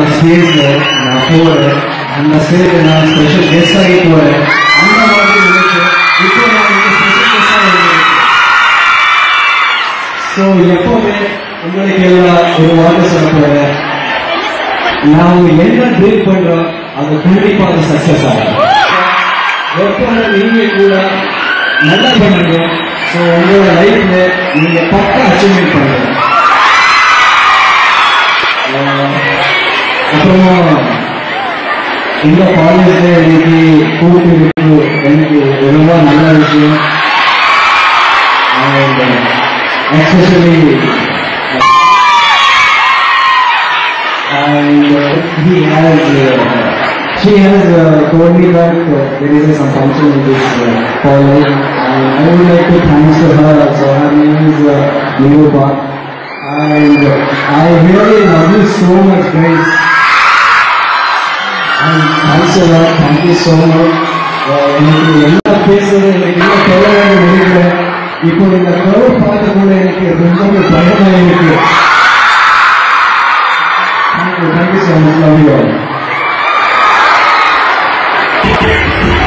Stage நான் போறேன் அந்த ஸ்டேஜ் நான் ஸ்பெஷல் கெஸ்ட் ஆகி போறேன் அந்த மாதிரி இருந்துச்சு இப்போ நான் இங்க ஸ்பெஷல் கெஸ்டாக இருந்திருக்கேன் ஸோ எப்போவுமே உங்களுக்கு எல்லாம் ஒரு வார்த்தை சொல்ல போறேன் ನಾವು என்ன ட்ரீம் பண்றோம் அது கண்டிப்பாக சக்சஸ் ஆகும் எப்போது நீங்க கூட நல்லா பண்ணுங்க ஸோ உங்களோட லைஃப்ல நீங்க பக்கா அச்சீவ்மெண்ட் பண்ணுங்க ஆஹ் அப்புறமா இந்த காலேஜ்ல இன்னைக்கு கூட்டு இருக்கு எனக்கு ரொம்ப நல்ல விஷயம் especially and uh, he has uh, she has uh, told me that uh, there is some function in this uh, college and I would like to thanks to her so her name is uh, Nirupa and I really love you so much guys and thanks a lot thank you so much Uh, எனக்கு என்ன பேசுறது எனக்கு என்ன சொல்ல வேண்டும் முடியல இப்போ இந்த கருவு பார்க்க கூட எனக்கு ரொம்ப பயமா இருக்கு Thank you. Thank you so much. Love you all.